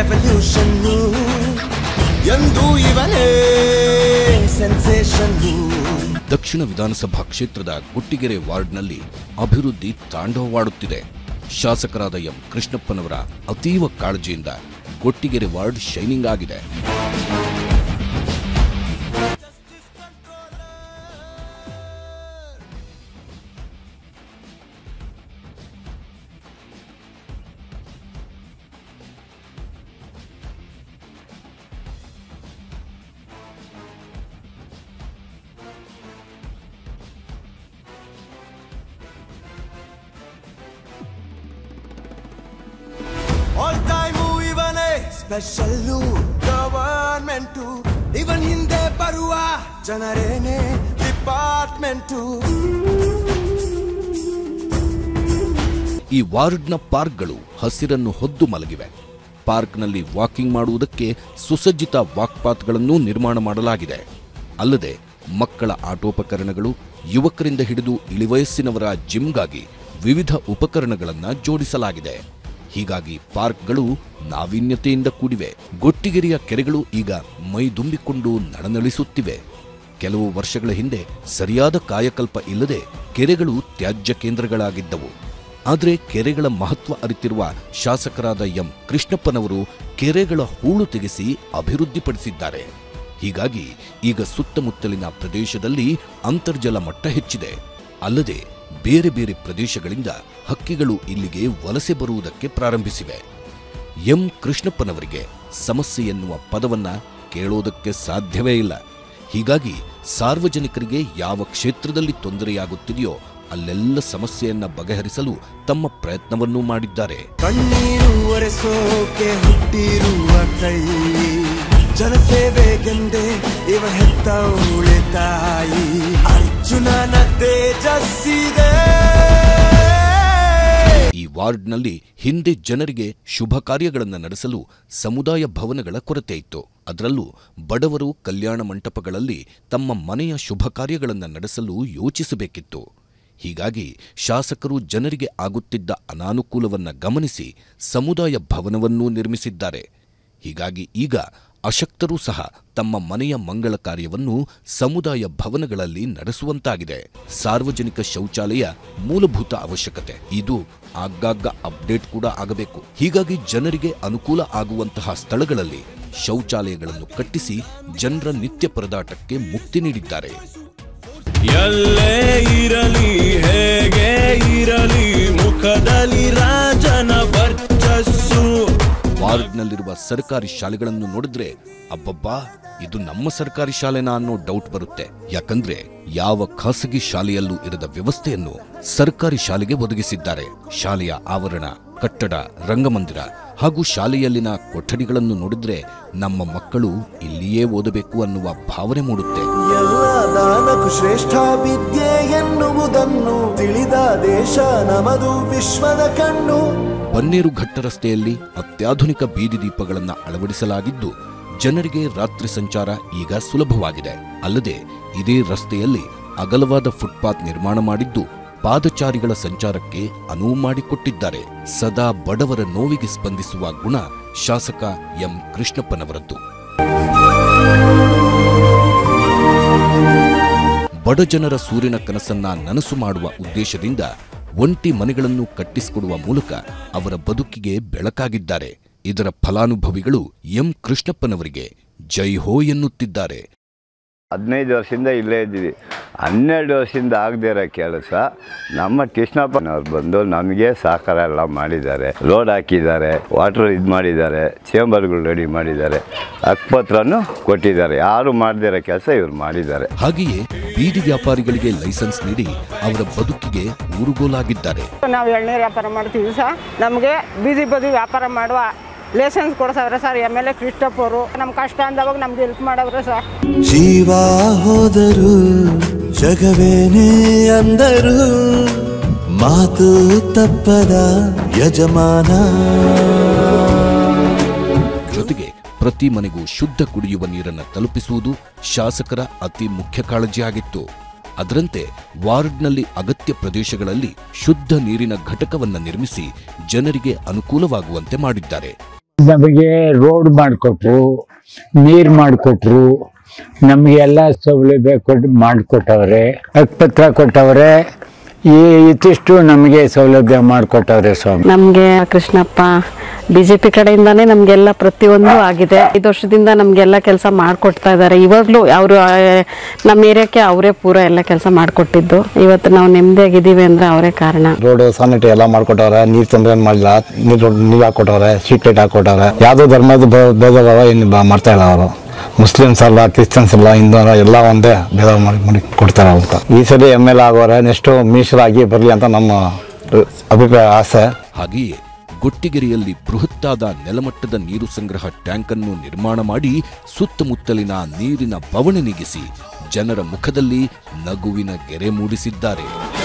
revolution ಎಂದು ಇವನೇ sensation ದಕ್ಷಿಣ ವಿಧಾನಸಭಾ ಕ್ಷೇತ್ರದ ಗುಟ್ಟಿಗೆರೆ ವಾರ್ಡ್ನಲ್ಲಿ ಅಭಿವೃದ್ಧಿ ತಾಂಡವವಾಡುತ್ತಿದೆ ಶಾಸಕರಾದ ಎಂ ಕೃಷ್ಣಪ್ಪನವರ ಅತೀವ ಕಾಳಜಿಯಿಂದ ಗೊಟ್ಟಿಗೆರೆ ವಾರ್ಡ್ ಶೈನಿಂಗ್ ಆಗಿದೆ ಆಲ್ ಟೈಮು ಇವನೇ ಸ್ಪೆಷಲ್ಲು ಗವರ್ಮೆಂಟು ಇವನ್ ಹಿಂದೆ ಬರುವ ಜನರೇನೆ ಡಿಪಾರ್ಟ್ಮೆಂಟು ಈ ವಾರ್ಡ್ನ ಪಾರ್ಕ್ಗಳು ಹಸಿರನ್ನು ಹೊದ್ದು ಮಲಗಿವೆ ಪಾರ್ಕ್ನಲ್ಲಿ ವಾಕಿಂಗ್ ಮಾಡುವುದಕ್ಕೆ ಸುಸಜ್ಜಿತ ವಾಕ್ಪಾತ್ಗಳನ್ನು ನಿರ್ಮಾಣ ಮಾಡಲಾಗಿದೆ ಅಲ್ಲದೆ ಮಕ್ಕಳ ಆಟೋಪಕರಣಗಳು ಯುವಕರಿಂದ ಹಿಡಿದು ಇಳಿವಯಸ್ಸಿನವರ ಜಿಮ್ಗಾಗಿ ವಿವಿಧ ಉಪಕರಣಗಳನ್ನು ಜೋಡಿಸಲಾಗಿದೆ ಹೀಗಾಗಿ ಪಾರ್ಕ್ಗಳು ನಾವೀನ್ಯತೆಯಿಂದ ಕೂಡಿವೆ ಗೊಟ್ಟಿಗೆರೆಯ ಕೆರೆಗಳು ಈಗ ಮೈದುಂಬಿಕೊಂಡು ನಳನಳಿಸುತ್ತಿವೆ ಕೆಲವು ವರ್ಷಗಳ ಹಿಂದೆ ಸರಿಯಾದ ಕಾಯಕಲ್ಪ ಇಲ್ಲದೆ ಕೆರೆಗಳು ತ್ಯಾಜ್ಯ ಕೇಂದ್ರಗಳಾಗಿದ್ದವು ಆದರೆ ಕೆರೆಗಳ ಮಹತ್ವ ಅರಿತಿರುವ ಶಾಸಕರಾದ ಎಂ ಕೃಷ್ಣಪ್ಪನವರು ಕೆರೆಗಳ ಹೂಳು ತೆಗೆಸಿ ಅಭಿವೃದ್ಧಿಪಡಿಸಿದ್ದಾರೆ ಹೀಗಾಗಿ ಈಗ ಸುತ್ತಮುತ್ತಲಿನ ಪ್ರದೇಶದಲ್ಲಿ ಅಂತರ್ಜಲ ಮಟ್ಟ ಹೆಚ್ಚಿದೆ ಅಲ್ಲದೆ ಬೇರೆ ಬೇರೆ ಪ್ರದೇಶಗಳಿಂದ ಹಕ್ಕಿಗಳು ಇಲ್ಲಿಗೆ ವಲಸೆ ಬರುವುದಕ್ಕೆ ಪ್ರಾರಂಭಿಸಿವೆ ಎಂ ಕೃಷ್ಣಪ್ಪನವರಿಗೆ ಸಮಸ್ಯೆ ಎನ್ನುವ ಪದವನ್ನ ಕೇಳೋದಕ್ಕೆ ಸಾಧ್ಯವೇ ಇಲ್ಲ ಹೀಗಾಗಿ ಸಾರ್ವಜನಿಕರಿಗೆ ಯಾವ ಕ್ಷೇತ್ರದಲ್ಲಿ ತೊಂದರೆಯಾಗುತ್ತಿದೆಯೋ ಅಲ್ಲೆಲ್ಲ ಸಮಸ್ಯೆಯನ್ನ ಬಗೆಹರಿಸಲು ತಮ್ಮ ಪ್ರಯತ್ನವನ್ನೂ ಮಾಡಿದ್ದಾರೆ ಕಣ್ಣೀರು ಒರೆಸೋಕೆ ಹುಟ್ಟಿರುವ ಕೈ ಜನಸೇವೆಗೆಂದೇ ಇವ ಹೆತ್ತವಳೆ ತಾಯಿ ಅರ್ಜುನನ ತೇಜಸ್ಸಿದೆ ಈ ವಾರ್ಡ್ನಲ್ಲಿ ಹಿಂದೆ ಜನರಿಗೆ ಶುಭ ಕಾರ್ಯಗಳನ್ನು ನಡೆಸಲು ಸಮುದಾಯ ಭವನಗಳ ಕೊರತೆ ಇತ್ತು ಅದರಲ್ಲೂ ಬಡವರು ಕಲ್ಯಾಣ ಮಂಟಪಗಳಲ್ಲಿ ತಮ್ಮ ಮನೆಯ ಶುಭ ಕಾರ್ಯಗಳನ್ನು ನಡೆಸಲು ಯೋಚಿಸಬೇಕಿತ್ತು ಹೀಗಾಗಿ ಶಾಸಕರು ಜನರಿಗೆ ಆಗುತ್ತಿದ್ದ ಅನಾನುಕೂಲವನ್ನ ಗಮನಿಸಿ ಸಮುದಾಯ ಭವನವನ್ನೂ ನಿರ್ಮಿಸಿದ್ದಾರೆ ಹೀಗಾಗಿ ಈಗ ಅಶಕ್ತರೂ ಸಹ ತಮ್ಮ ಮನೆಯ ಮಂಗಳ ಕಾರ್ಯವನ್ನು ಸಮುದಾಯ ಭವನಗಳಲ್ಲಿ ನಡೆಸುವಂತಾಗಿದೆ ಸಾರ್ವಜನಿಕ ಶೌಚಾಲಯ ಮೂಲಭೂತ ಅವಶ್ಯಕತೆ ಇದು ಆಗಾಗ ಅಪ್ಡೇಟ್ ಕೂಡ ಆಗಬೇಕು ಹೀಗಾಗಿ ಜನರಿಗೆ ಅನುಕೂಲ ಆಗುವಂತಹ ಸ್ಥಳಗಳಲ್ಲಿ ಶೌಚಾಲಯಗಳನ್ನು ಕಟ್ಟಿಸಿ ಜನರ ನಿತ್ಯ ಪರದಾಟಕ್ಕೆ ಮುಕ್ತಿ ನೀಡಿದ್ದಾರೆ ಎಲ್ಲೇ ಇರಲಿ ಹೇಗೆ ಇರಲಿ ಮುಖದಲ್ಲಿ ರಾಜನ ವರ್ಚಸ್ಸು ವಾರ್ಡ್ನಲ್ಲಿರುವ ಸರ್ಕಾರಿ ಶಾಲೆಗಳನ್ನು ನೋಡಿದ್ರೆ ಅಬ್ಬಬ್ಬಾ ಇದು ನಮ್ಮ ಸರ್ಕಾರಿ ಶಾಲೆನಾ ಅನ್ನೋ ಡೌಟ್ ಬರುತ್ತೆ ಯಾಕಂದ್ರೆ ಯಾವ ಖಾಸಗಿ ಶಾಲೆಯಲ್ಲೂ ಇರದ ವ್ಯವಸ್ಥೆಯನ್ನು ಸರ್ಕಾರಿ ಶಾಲೆಗೆ ಒದಗಿಸಿದ್ದಾರೆ ಶಾಲೆಯ ಆವರಣ ಕಟ್ಟಡ ರಂಗಮಂದಿರ ಹಾಗೂ ಶಾಲೆಯಲ್ಲಿನ ಕೊಠಡಿಗಳನ್ನು ನೋಡಿದ್ರೆ ನಮ್ಮ ಮಕ್ಕಳು ಇಲ್ಲಿಯೇ ಓದಬೇಕು ಅನ್ನುವ ಭಾವನೆ ಮೂಡುತ್ತೆ ಎಲ್ಲ ದಾನಕ್ಕೂ ಶ್ರೇಷ್ಠ ವಿದ್ಯೆ ಎನ್ನುವುದನ್ನು ತಿಳಿದ ದೇಶ ನಮದು ವಿಶ್ವದ ಕಣ್ಣು ಬನ್ನೇರು ಘಟ್ಟ ರಸ್ತೆಯಲ್ಲಿ ಅತ್ಯಾಧುನಿಕ ಬೀದಿ ದೀಪಗಳನ್ನು ಅಳವಡಿಸಲಾಗಿದ್ದು ಜನರಿಗೆ ರಾತ್ರಿ ಸಂಚಾರ ಈಗ ಸುಲಭವಾಗಿದೆ ಅಲ್ಲದೆ ಇದೇ ರಸ್ತೆಯಲ್ಲಿ ಅಗಲವಾದ ಫುಟ್ಪಾತ್ ನಿರ್ಮಾಣ ಮಾಡಿದ್ದು ಪಾದಚಾರಿಗಳ ಸಂಚಾರಕ್ಕೆ ಅನುವು ಮಾಡಿಕೊಟ್ಟಿದ್ದಾರೆ ಸದಾ ಬಡವರ ನೋವಿಗೆ ಸ್ಪಂದಿಸುವ ಗುಣ ಶಾಸಕ ಎಂ ಕೃಷ್ಣಪ್ಪನವರದ್ದು ಬಡಜನರ ಸೂರಿನ ಕನಸನ್ನ ನನಸು ಮಾಡುವ ಉದ್ದೇಶದಿಂದ ಒಂಟಿ ಮನೆಗಳನ್ನು ಕಟ್ಟಿಸಿಕೊಡುವ ಮೂಲಕ ಅವರ ಬದುಕಿಗೆ ಬೆಳಕಾಗಿದ್ದಾರೆ ಇದರ ಫಲಾನುಭವಿಗಳು ಎಂ ಕೃಷ್ಣಪ್ಪನವರಿಗೆ ಜೈ ಹೋ ಎನ್ನುತ್ತಿದ್ದಾರೆ ಹದಿನೈದು ವರ್ಷದಿಂದ ಇಲ್ಲೇ ಇದ್ದೀವಿ ಹನ್ನೆರಡು ವರ್ಷದಿಂದ ಆಗದೇ ಇರೋ ಕೆಲಸ ನಮ್ಮ ಕೃಷ್ಣಪ್ಪನವ್ರು ಬಂದು ನಮಗೆ ಸಹಕಾರ ಎಲ್ಲ ಮಾಡಿದ್ದಾರೆ ರೋಡ್ ಹಾಕಿದ್ದಾರೆ ವಾಟರ್ ಇದು ಮಾಡಿದ್ದಾರೆ ಚೇಂಬರ್ಗಳು ರೆಡಿ ಮಾಡಿದ್ದಾರೆ ಹಕ್ಪತ್ರನೂ ಕೊಟ್ಟಿದ್ದಾರೆ ಯಾರು ಮಾಡದೇ ಇರೋ ಕೆಲಸ ಇವ್ರು ಮಾಡಿದ್ದಾರೆ ಹಾಗೆಯೇ ಬೀದಿ ವ್ಯಾಪಾರಿಗಳಿಗೆ ಲೈಸೆನ್ಸ್ ನೀಡಿ ಅವರ ಬದುಕಿಗೆ ಊರುಗೋಲಾಗಿದ್ದಾರೆ ನಾವು ಎಳ್ನೀರು ವ್ಯಾಪಾರ ಮಾಡ್ತೀವಿ ಸರ್ ನಮಗೆ ಬೀದಿ ಬದಿ ವ್ಯಾಪಾರ ಮಾಡುವ ಲೈಸೆನ್ಸ್ ಕೊಡ್ಸವ್ರೆ sir M L A Krishnappa ಅವರು ನಮ್ಮ ಕಷ್ಟ ಅಂದವಾಗ ನಮ್ಗೆ ಹೆಲ್ಪ್ ಮಾಡವ್ರೆ ಸರ್ ಜೀವ ಹೋದರು ಜಗವೇನೇ ಅಂದರು ಮಾತು ತಪ್ಪದ ಯಜಮಾನ ಜೊತೆಗೆ ಪ್ರತಿ ಮನೆಗೂ ಶುದ್ಧ ಕುಡಿಯುವ ನೀರನ್ನು ತಲುಪಿಸುವುದು ಶಾಸಕರ ಅತಿ ಮುಖ್ಯ ಕಾಳಜಿಯಾಗಿತ್ತು ಅದರಂತೆ ವಾರ್ಡ್ನಲ್ಲಿ ಅಗತ್ಯ ಪ್ರದೇಶಗಳಲ್ಲಿ ಶುದ್ಧ ನೀರಿನ ಘಟಕವನ್ನು ನಿರ್ಮಿಸಿ ಜನರಿಗೆ ಅನುಕೂಲವಾಗುವಂತೆ ಮಾಡಿದ್ದಾರೆ ನಮಗೆ ರೋಡ್ ಮಾಡಿಕೊಟ್ರು ನೀರು ಮಾಡಿಕೊಟ್ರು ನಮಗೆ ಎಲ್ಲ ಸೌಲಭ್ಯ ಕೊಟ್ಟು ಮಾಡಿಕೊಟ್ಟವ್ರೆ ಹಕ್ಕುಪತ್ರ ಕೊಟ್ಟವ್ರೆ ಈ ಇತಿಷ್ಟು ನಮಗೆ ಸೌಲಭ್ಯ ಮಾಡಿಕೊಟ್ಟವ್ರೆ ಸ್ವಾಮಿ ನಮಗೆ ಕೃಷ್ಣಪ್ಪ ಬಿ ಜೆ ಪಿ ಕಡೆಯಿಂದಾನೇ ನಮಗೆಲ್ಲ ಪ್ರತಿಯೊಂದು ಆಗಿದೆ ಐದು ವರ್ಷದಿಂದ ನಮಗೆಲ್ಲ ಕೆಲಸ ಮಾಡಿಕೊಡ್ತಾ ಇದ್ದಾರೆ ಇವಾಗಲೂ ಅವರು ನಮ್ಮ ಏರಿಯಾಕ್ಕೆ ಅವರೇ ಪೂರ ಎಲ್ಲ ಕೆಲಸ ಮಾಡಿಕೊಟ್ಟಿದ್ದು ಇವತ್ತು ನಾವು ನೆಮ್ಮದಿಯಾಗಿದ್ದೀವಿ ಅಂದರೆ ಅವರೇ ಕಾರಣ ರೋಡ್ ಸಾನಿಟರಿ ಎಲ್ಲ ಮಾಡ್ಕೊಟ್ಟವ್ರೆ ನೀರ್ ತೊಂದರೆ ಏನ್ ಮಾಡಿಲ್ಲ ನೀರು ನೀರು ಹಾಕೊಟ್ಟವ್ರೆ ಸ್ಟ್ರೀಟ್ ಲೈಟ್ ಹಾಕೊಟ್ಟವ್ರೆ ಯಾವ್ದೋ ಧರ್ಮದ ಭೇ- ಭೇದ ಭಾವ ಏನು ಬ- ಮಾಡ್ತಾ ಇಲ್ಲ ಅವರು ಮುಸ್ಲಿಮ್ಸ್ ಅಲ್ಲ ಕ್ರಿಶ್ಚಿಯನ್ಸ್ ಅಲ್ಲ ಹಿಂದೂ ಅಲ್ಲ ಎಲ್ಲ ಒಂದೇ ಭೇದ ಮಾಡಿ ಮಾಡಿ ಕೊಡ್ತಾರೆ ಅಂತ ಈ ಸಲ ಎಮ್ ಎಲ್ ಆಗೋರೆ ನೆಕ್ಸ್ಟ್ ಮೀಸಲಾಗಿ ಬರಲಿ ಅಂತ ನಮ್ಮ ಅಹ್, ಅಭಿಪ್ರಾಯ ಆಸೆ ಹಾಗೆಯೇ ಗೊಟ್ಟಿಗೆರೆಯಲ್ಲಿ ಬೃಹತ್ತಾದ ನೆಲಮಟ್ಟದ ನೀರು ಸಂಗ್ರಹ ಟ್ಯಾಂಕ್ ಅನ್ನು ನಿರ್ಮಾಣ ಮಾಡಿ ಸುತ್ತಮುತ್ತಲಿನ ನೀರಿನ ಬವಣೆ ನೀಗಿಸಿ ಜನರ ಮುಖದಲ್ಲಿ ನಗುವಿನ ಗೆರೆ ಮೂಡಿಸಿದ್ದಾರೆ